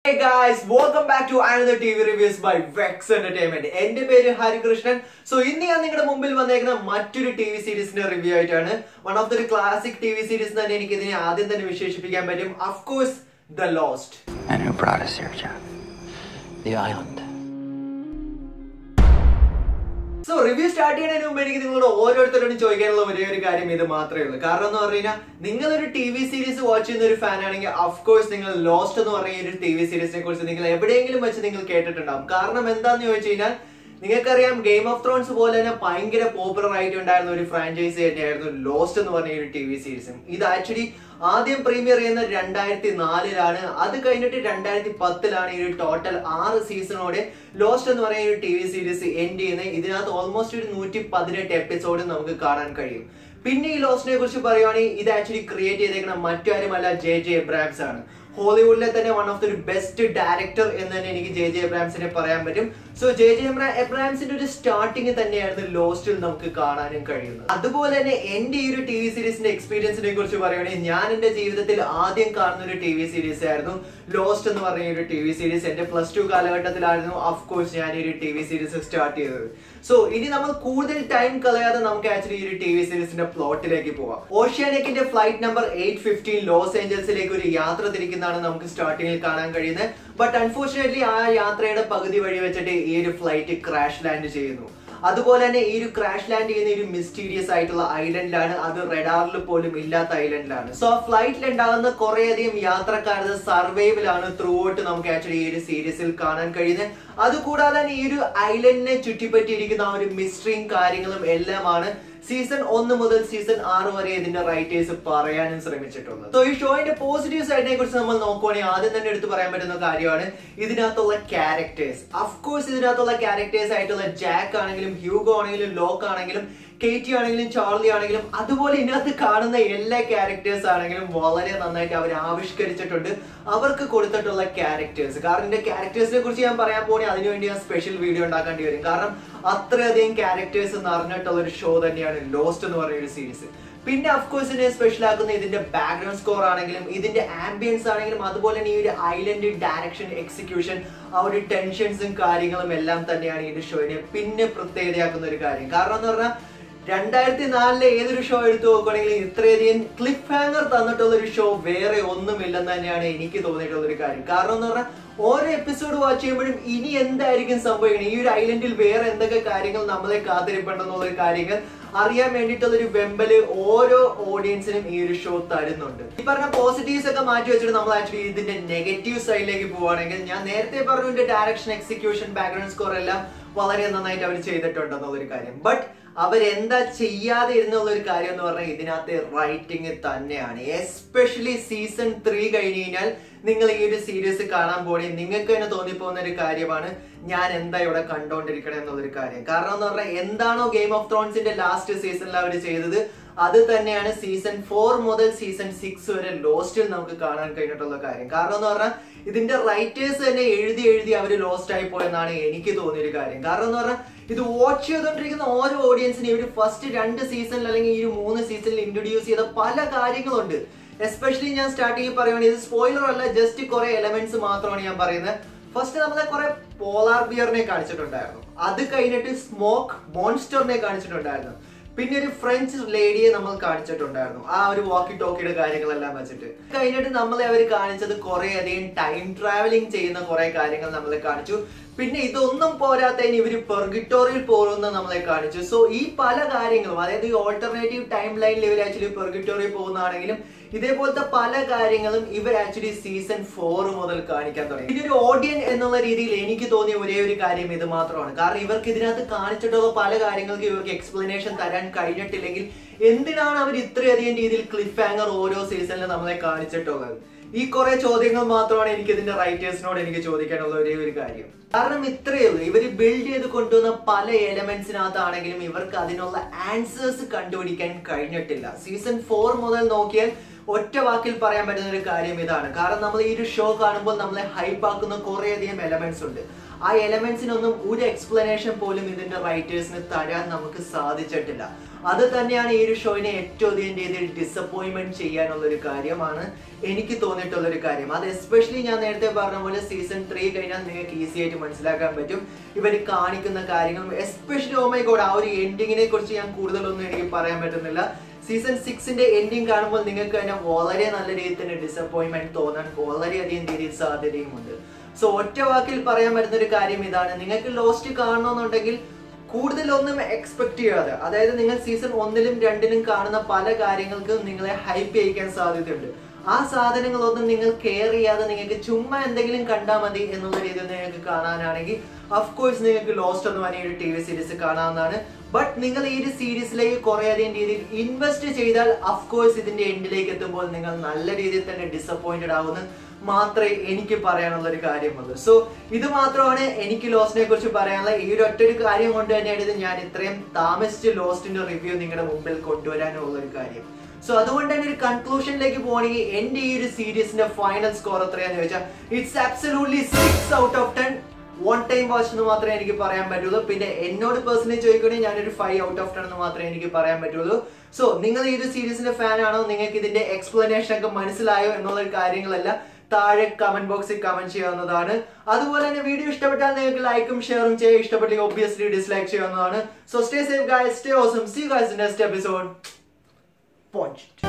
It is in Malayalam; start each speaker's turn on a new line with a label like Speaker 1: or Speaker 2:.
Speaker 1: Hey guys, welcome back to another TV reviews by Vex Entertainment. എന്റെ പേര് ഹരികൃഷ്ണൻ സോ ഇന്ന് ഞാൻ നിങ്ങളുടെ മുമ്പിൽ വന്നേക്കുന്ന മറ്റൊരു ടി വി സീരീസിന്റെ റിവ്യൂ ആയിട്ടാണ് one of the classic T V series തന്നെ എനിക്ക് ഇതിനെ ആദ്യം തന്നെ വിശേഷിപ്പിക്കാൻ പറ്റും of course the Lost
Speaker 2: And who brought us here, John? The island.
Speaker 1: So review start ചെയ്യുന്നതിന് മുമ്പ് എനിക്ക് നിങ്ങളോട് ഓരോരുത്തരോടും ചോദിക്കാനുള്ള ഒരേ ഒരു കാര്യം ഇത് മാത്രമേ ഉള്ളൂ കാരണം എന്ന് പറഞ്ഞു കഴിഞ്ഞാൽ നിങ്ങളൊരു ടി വി സീരീസ് വാച്ച് ചെയ്യുന്ന ഒരു ഫാൻ ആണെങ്കിൽ അഫ്കോഴ്സ് നിങ്ങൾ ലോസ്റ്റ് എന്ന് പറയുന്ന ഒരു ടി വി സീരീസിനെ കുറിച്ച് നിങ്ങൾ എവിടെയെങ്കിലും വെച്ച് നിങ്ങൾ കേട്ടിട്ടുണ്ടാവും കാരണം എന്താന്ന് ചോദിച്ചു കഴിഞ്ഞാൽ നിങ്ങൾക്കറിയാം ഗെയിം ഓഫ് ത്രോൺസ് പോലെ തന്നെ ഭയങ്കര പോപ്പുലർ ആയിട്ടുണ്ടായിരുന്ന ഒരു ഫ്രാഞ്ചൈസി തന്നെയായിരുന്നു ലോസ്റ്റ് എന്ന് പറഞ്ഞ ഒരു ടി വി സീരീസും ഇത് ആക്ച്വലി ആദ്യം പ്രീമിയർ ചെയ്യുന്ന രണ്ടായിരത്തി നാലിലാണ് അത് കഴിഞ്ഞിട്ട് രണ്ടായിരത്തി പത്തിലാണ് ഈ ഒരു ടോട്ടൽ ആറ് സീസണോടെ ലോസ്റ്റ് എന്ന് പറയുന്ന ഒരു ടി വി സീരീസ് എൻഡ് ചെയ്യുന്നത് ഇതിനകത്ത് ഓൾമോസ്റ്റ് ഒരു നൂറ്റി പതിനെട്ട് എപ്പിസോഡ് നമുക്ക് കാണാൻ കഴിയും പിന്നെ ഈ ലോസ്റ്റിനെ കുറിച്ച് പറയുവാണെങ്കിൽ ഇത് ആക്ച്വലി ക്രിയേറ്റ് ചെയ്തേക്കുന്ന മറ്റാരുമല്ല ജെ ജെ എബ്രാംസ് ആണ് ഹോളിവുഡിലെ തന്നെ one of the best director എന്ന് തന്നെ എനിക്ക് ജെ ജെ എബ്രാംസിനെ പറയാൻ പറ്റും സോ ജെ ജെ എബ്രാംസിന്റെ ഒരു സ്റ്റാർട്ടിങ് തന്നെയായിരുന്നു ലോസ്റ്റിൽ നമുക്ക് കാണാനും കഴിയുന്നത് അതുപോലെ തന്നെ എന്റെ ഈ ഒരു ടി വി സീരീസിന്റെ എക്സ്പീരിയൻസിനെ കുറിച്ച് പറയുകയാണെങ്കിൽ ഞാൻ എന്റെ ജീവിതത്തിൽ ആദ്യം കാണുന്ന ഒരു ടി വി സീരീസ് ആയിരുന്നു ലോസ്റ്റ് എന്ന് പറഞ്ഞ ഒരു ടി വി സീരീസ് എന്റെ പ്ലസ് ടു കാലഘട്ടത്തിലായിരുന്നു ഓഫ് കോഴ്സ് ഞാൻ ഈ ഒരു ടി വി സീരീസ് സ്റ്റാർട്ട് ചെയ്തത് സോ ഇനി നമ്മൾ കൂടുതൽ ടൈം കളയാതെ നമുക്ക് ആക്ച്വലി ഈ ഒരു ടി വി സീരീസിന്റെ പ്ലോട്ടിലേക്ക് പോവാം ഓഷ്യാനിക്കിന്റെ flight number eight fifteen Los ഏഞ്ചൽസിലേക്ക് ഒരു യാത്ര തിരിക്കുന്നതാണ് നമുക്ക് സ്റ്റാർട്ടിങ്ങിൽ കാണാൻ കഴിയുന്നത് ബട്ട് അൺഫോർച്ചുനേറ്റ്ലി ആ യാത്രയുടെ പകുതി വഴി വെച്ചിട്ട് ഈ ഒരു ഫ്ലൈറ്റ് ക്രാഷ് ലാൻഡ് ചെയ്യുന്നു അതുപോലെ തന്നെ ഈ ഒരു ക്രാഷ് ലാൻഡ് ചെയ്യുന്ന ഒരു മിസ്റ്റീരിയസ് ആയിട്ടുള്ള ഐലൻഡിലാണ് അത് റെഡാറിൽ പോലും ഇല്ലാത്ത ഐലൻഡിലാണ് സോ ആ ഫ്ലൈറ്റിൽ ഉണ്ടാകുന്ന കുറേയധികം യാത്രക്കാരുടെ സർവൈവലാണ് ത്രൂ ഔട്ട് നമുക്ക് ആക്ച്വലി ഈ ഒരു സീരീസിൽ കാണാൻ കഴിയുന്നത് അതുകൂടാതെ തന്നെ ഈ ഒരു ഐലൻഡിനെ ചുറ്റിപ്പറ്റിയിരിക്കുന്ന ആ ഒരു മിസ്റ്ററിയും കാര്യങ്ങളും എല്ലാമാണ് സീസൺ ഒന്ന് മുതൽ സീസൺ ആറ് വരെ ഇതിന്റെ റൈറ്റേഴ്സ് പറയാനും ശ്രമിച്ചിട്ടുള്ളത് സോ ഈ ഷോയിന്റെ പോസിറ്റീവ് സൈഡിനെ കുറിച്ച് നമ്മൾ നോക്കുവാണെങ്കിൽ ആദ്യം തന്നെ എടുത്ത് പറയാൻ പറ്റുന്ന കാര്യമാണ് ഇതിനകത്തുള്ള ക്യാരക്ടേഴ്സ് അഫ്കോഴ്സ് ഇതിനകത്തുള്ള ക്യാരക്ടേഴ്സ് ആയിട്ടുള്ള ജാക്ക് ആണെങ്കിലും ഹ്യൂഗോ ആണെങ്കിലും ലോക്ക് ആണെങ്കിലും കേറ്റി ആണെങ്കിലും ചാർലി ആണെങ്കിലും അതുപോലെ ഇതിനകത്ത് കാണുന്ന എല്ലാ ക്യാരക്ടേഴ്സ് ആണെങ്കിലും വളരെ നന്നായിട്ട് അവർ ആവിഷ്കരിച്ചിട്ടുണ്ട് അവർക്ക് കൊടുത്തിട്ടുള്ള ക്യാരക്ടേഴ്സ് കാരണം ഇതിന്റെ ക്യാരക്ടേഴ്സിനെ കുറിച്ച് ഞാൻ പറയാൻ പോകണേ അതിനുവേണ്ടി ഞാൻ സ്പെഷ്യൽ വീഡിയോ ഉണ്ടാക്കേണ്ടി വരും കാരണം അത്രയധികം ക്യാരക്ടേഴ്സ് നിറഞ്ഞിട്ടുള്ള ഒരു ഷോ തന്നെയാണ് ലോസ്റ്റ് എന്ന് പറയുന്ന ഒരു സീരീസ് പിന്നെ അഫ്കോഴ്സ് ഇതിനെ സ്പെഷ്യൽ ആക്കുന്ന ഇതിന്റെ ബാക്ക്ഗ്രൗണ്ട് സ്കോർ ആണെങ്കിലും ഇതിന്റെ ആംബിയൻസ് ആണെങ്കിലും അതുപോലെ തന്നെ ഈ ഒരു ഐലൻഡ് ഡയറക്ഷൻ എക്സിക്യൂഷൻ ആ ഒരു ടെൻഷൻസും കാര്യങ്ങളും എല്ലാം തന്നെയാണ് ഈ ഒരു ഷോയിനെ പിന്നെ പ്രത്യേകതയാക്കുന്ന ഒരു കാര്യം കാരണം എന്ന് പറഞ്ഞാൽ രണ്ടായിരത്തി നാലിലെ ഏതൊരു ഷോ എടുത്തു നോക്കുകയാണെങ്കിൽ ഇത്രയധികം ക്ലിഫ് ഹാങ്ങർ തന്നിട്ടുള്ള ഒരു ഷോ വേറെ ഒന്നുമില്ലെന്ന് തന്നെയാണ് എനിക്ക് തോന്നിയിട്ടുള്ള ഒരു കാര്യം കാരണം എന്ന് പറഞ്ഞാൽ ഓരോ എപ്പിസോഡ് വാച്ച് ചെയ്യുമ്പോഴും ഇനി എന്തായിരിക്കും സംഭവിക്കുന്നത് ഈ ഒരു ഐലൻഡിൽ വേറെ എന്തൊക്കെ കാര്യങ്ങൾ നമ്മളെ കാത്തിരിപ്പുണ്ടെന്നുള്ള ഒരു കാര്യങ്ങൾ അറിയാൻ വേണ്ടിയിട്ടുള്ള ഒരു വെമ്പല് ഓരോ ഓഡിയൻസിനും ഈ ഒരു ഷോ തരുന്നുണ്ട് ഈ പറഞ്ഞ പോസിറ്റീവ്സ് ഒക്കെ മാറ്റി വെച്ചിട്ട് നമ്മൾ ആക്ച്വലി ഇതിന്റെ നെഗറ്റീവ് സൈഡിലേക്ക് പോവുകയാണെങ്കിൽ ഞാൻ നേരത്തെ പറഞ്ഞു ഇതിന്റെ ഡയറക്ഷൻ എക്സിക്യൂഷൻ ബാക്ക്ഗ്രൗണ്ട് സ്കോർ എല്ലാം വളരെ നന്നായിട്ട് അവർ ചെയ്തിട്ടുണ്ടെന്നുള്ള കാര്യം ബട്ട് അവരെന്താ ചെയ്യാതെ ഇരുന്നുള്ള ഒരു കാര്യം എന്ന് പറഞ്ഞാൽ ഇതിനകത്ത് റൈറ്റിംഗ് തന്നെയാണ് എസ്പെഷ്യലി സീസൺ ത്രീ കഴിഞ്ഞ് കഴിഞ്ഞാൽ നിങ്ങൾ ഈ ഒരു സീരീസ് കാണാൻ പോണേ നിങ്ങൾക്ക് തന്നെ തോന്നിപ്പോകുന്ന ഒരു കാര്യമാണ് ഞാൻ എന്താ ഇവിടെ കണ്ടോണ്ടിരിക്കണം എന്നുള്ളൊരു കാര്യം കാരണം എന്ന് പറഞ്ഞാൽ എന്താണോ ഗെയിം ഓഫ് ത്രോൺസിന്റെ ലാസ്റ്റ് സീസണിൽ അവർ ചെയ്തത് അത് തന്നെയാണ് സീസൺ ഫോർ മുതൽ സീസൺ സിക്സ് വരെ ലോസ്റ്റിൽ നമുക്ക് കാണാൻ കഴിഞ്ഞിട്ടുള്ള കാര്യം കാരണം എന്ന് പറഞ്ഞാൽ ഇതിന്റെ റൈറ്റേഴ്സ് തന്നെ എഴുതി എഴുതി അവർ ലോസ്റ്റ് ആയി പോയെന്നാണ് എനിക്ക് തോന്നിയൊരു കാര്യം കാരണം എന്ന് പറഞ്ഞാൽ ഇത് വാച്ച് ചെയ്തുകൊണ്ടിരിക്കുന്ന ഓരോ ഓഡിയൻസിനും ഇവർ ഫസ്റ്റ് രണ്ട് സീസണിൽ അല്ലെങ്കിൽ ഈ ഒരു മൂന്ന് സീസണിൽ ഇൻട്രൊഡ്യൂസ് ചെയ്ത പല കാര്യങ്ങളുണ്ട് എസ്പെഷ്യലി ഞാൻ സ്റ്റാർട്ടിങ് പറയുകയാണെങ്കിൽ ഇത് സ്പോയിലർ അല്ല ജസ്റ്റ് കുറെ എലമെന്റ്സ് മാത്രമാണ് ഞാൻ പറയുന്നത് ഫസ്റ്റ് നമ്മളെ കുറെ പോളാർ ബിയറിനെ കാണിച്ചിട്ടുണ്ടായിരുന്നു അത് കഴിഞ്ഞിട്ട് സ്മോക്ക് മോൺസ്റ്ററിനെ കാണിച്ചിട്ടുണ്ടായിരുന്നു പിന്നെ ഒരു ഫ്രഞ്ച് ലേഡിയെ നമ്മൾ കാണിച്ചിട്ടുണ്ടായിരുന്നു ആ ഒരു വാക്കി ടോക്കിയുടെ കാര്യങ്ങളെല്ലാം വെച്ചിട്ട് കഴിഞ്ഞിട്ട് നമ്മളെ അവർ കാണിച്ചത് കുറെ അധികം ടൈം ട്രാവലിംഗ് ചെയ്യുന്ന കുറെ കാര്യങ്ങൾ നമ്മളെ കാണിച്ചു പിന്നെ ഇതൊന്നും പോരാത്തതിന് ഇവർ പെർഗിറ്റോറിയിൽ പോകുന്ന നമ്മളെ കാണിച്ചു സോ ഈ പല കാര്യങ്ങളും അതായത് ഈ ഓൾട്ടർനേറ്റീവ് ടൈം ലൈനിൽ ഇവർ ആക്ച്വലി പെർഗിറ്റോറിയിൽ പോകുന്നതാണെങ്കിലും ഇതേപോലത്തെ പല കാര്യങ്ങളും ഇവർ ആക്ച്വലി സീസൺ ഫോർ മുതൽ കാണിക്കാൻ തുടങ്ങി ഇതൊരു ഓഡിയൻ എന്നുള്ള രീതിയിൽ എനിക്ക് തോന്നിയ ഒരേ ഒരു കാര്യം ഇത് മാത്രമാണ് കാരണം ഇവർക്ക് ഇതിനകത്ത് കാണിച്ചിട്ടുള്ള പല കാര്യങ്ങൾക്ക് ഇവർക്ക് എക്സ്പ്ലനേഷൻ തരാൻ കഴിഞ്ഞിട്ടില്ലെങ്കിൽ എന്തിനാണ് അവർ ഇത്രയധികം രീതിയിൽ ക്ലിഫ് ഹാങ്ങർ ഓരോ സീസണിലും നമ്മളെ കാണിച്ചിട്ടുള്ളത് ഈ കുറെ ചോദ്യങ്ങൾ മാത്രമാണ് എനിക്ക് ഇതിന്റെ റൈറ്റേഴ്സിനോട് എനിക്ക് ചോദിക്കാനുള്ള ഒരേ ഒരു കാര്യം കാരണം ഇത്രയേ ഉള്ളൂ ഇവർ ബിൽഡ് ചെയ്ത് കൊണ്ടുവന്ന പല എലമെന്റ്സിനകത്താണെങ്കിലും ഇവർക്ക് അതിനുള്ള ആൻസേഴ്സ് കണ്ടുപിടിക്കാൻ കഴിഞ്ഞിട്ടില്ല സീസൺ ഫോർ മുതൽ നോക്കിയാൽ ഒറ്റ വാക്കിൽ പറയാൻ പറ്റുന്ന ഒരു കാര്യം ഇതാണ് കാരണം നമ്മൾ ഈ ഒരു ഷോ കാണുമ്പോൾ നമ്മളെ ഹൈപ്പ് ആക്കുന്ന കുറേയധികം എലമെന്റ്സ് ഉണ്ട് ആ എലമെന്റ്സിനൊന്നും ഒരു എക്സ്പ്ലനേഷൻ പോലും ഇതിന്റെ റൈറ്റേഴ്സിന് തരാൻ നമുക്ക് സാധിച്ചിട്ടില്ല അത് തന്നെയാണ് ഈ ഒരു ഷോയിനെ ഏറ്റവും അധികം രീതിയിൽ ഡിസപ്പോയിൻമെന്റ് ചെയ്യാനുള്ള ഒരു കാര്യമാണ് എനിക്ക് തോന്നിയിട്ടുള്ള ഒരു കാര്യം അത് എസ്പെഷ്യലി ഞാൻ നേരത്തെ പറഞ്ഞ പോലെ സീസൺ ത്രീ കഴിഞ്ഞാൽ നിങ്ങൾക്ക് ഈസി ആയിട്ട് മനസ്സിലാക്കാൻ പറ്റും ഇവർ കാണിക്കുന്ന കാര്യങ്ങളും എസ്പെഷ്യലി ഓ മൈ ഗോഡ് ആ ഒരു എൻഡിങ്ങിനെ കുറിച്ച് ഞാൻ കൂടുതലൊന്നും എനിക്ക് പറയാൻ പറ്റുന്നില്ല സീസൺ സിക്സിന്റെ എൻഡിങ് കാണുമ്പോൾ നിങ്ങൾക്ക് തന്നെ വളരെ നല്ല രീതിയിൽ തന്നെ ഡിസപ്പോയിൻമെന്റ് തോന്നാൻ വളരെയധികം രീതിയിൽ സാധ്യതയുമുണ്ട് സോ ഒറ്റ വാക്കിൽ പറയാൻ പറ്റുന്ന ഒരു കാര്യം ഇതാണ് നിങ്ങൾക്ക് ലോസ്റ്റ് കാണണമെന്നുണ്ടെങ്കിൽ കൂടുതലൊന്നും എക്സ്പെക്ട് ചെയ്യാതെ അതായത് നിങ്ങൾ സീസൺ ഒന്നിലും രണ്ടിലും കാണുന്ന പല കാര്യങ്ങൾക്കും നിങ്ങളെ ഹൈപ്പ് ചെയ്യിക്കാൻ സാധ്യതയുണ്ട് ആ സാധനങ്ങളൊന്നും നിങ്ങൾ കെയർ ചെയ്യാതെ നിങ്ങൾക്ക് ചുമ്മാ എന്തെങ്കിലും കണ്ടാൽ മതി എന്നുള്ള രീതിയിൽ നിങ്ങൾക്ക് കാണാനാണെങ്കിൽ അഫ്കോഴ്സ് നിങ്ങൾക്ക് ലോസ്റ്റ് എന്ന് പറഞ്ഞ ഒരു ടി വി സീരീസ് കാണാവുന്നതാണ് ബട്ട് നിങ്ങൾ ഈ ഒരു സീരീസിലേക്ക് കുറേയധികം രീതിയിൽ ഇൻവെസ്റ്റ് ചെയ്താൽ അഫ്കോഴ്സ് ഇതിന്റെ എൻഡിലേക്ക് എത്തുമ്പോൾ നിങ്ങൾ നല്ല രീതിയിൽ തന്നെ ഡിസപ്പോയിന്റഡ് ആവുന്നു മാത്രമേ എനിക്ക് പറയാനുള്ള ഒരു കാര്യമുള്ളൂ സോ ഇത് മാത്രമാണ് എനിക്ക് ലോസ്റ്റിനെ കുറിച്ച് പറയാനുള്ള ഈ ഒരു ഒറ്റ ഒരു കാര്യം കൊണ്ട് തന്നെയാണ് ഇത് ഞാൻ ഇത്രയും താമസിച്ച് ലോസ്റ്റിന്റെ റിവ്യൂ നിങ്ങളുടെ മുമ്പിൽ കൊണ്ടുവരാനുള്ള ഒരു കാര്യം സോ അതുകൊണ്ട് തന്നെ ഒരു കൺക്ലൂഷനിലേക്ക് പോകണമെങ്കിൽ എന്റെ ഈ ഒരു സീരീസിന്റെ ഫൈനൽ സ്കോർ എത്രയാന്ന് ചോദിച്ചാൽ it's absolutely six out of ten one time watch എന്ന് മാത്രമേ എനിക്ക് പറയാൻ പറ്റുള്ളൂ പിന്നെ എന്നോട് പേഴ്സണലി ചോദിക്കുകയാണെങ്കിൽ ഞാനൊരു ഫൈവ് ഔട്ട് ഓഫ് ടെൻ എന്ന് മാത്രമേ എനിക്ക് പറയാൻ പറ്റുള്ളൂ സോ നിങ്ങൾ ഈ ഒരു സീരീസിന്റെ ഫാൻ ആണോ നിങ്ങൾക്ക് ഇതിന്റെ എക്സ്പ്ലനേഷൻ ഒക്കെ മനസ്സിലായോ എന്നുള്ള കാര്യങ്ങളെല്ലാം താഴെ കമന്റ് ബോക്സിൽ കമന്റ് ചെയ്യാവുന്നതാണ് അതുപോലെ തന്നെ വീഡിയോ ഇഷ്ടപ്പെട്ടാൽ നിങ്ങൾക്ക് ലൈക്കും ഷെയറും ചെയ്യുക ഇഷ്ടപ്പെട്ടില്ലെങ്കിൽ ഒബ്വിയസ്ലി ഡിസ്ലൈക്ക് ചെയ്യാവുന്നതാണ് so stay safe guys stay awesome see guys next episode point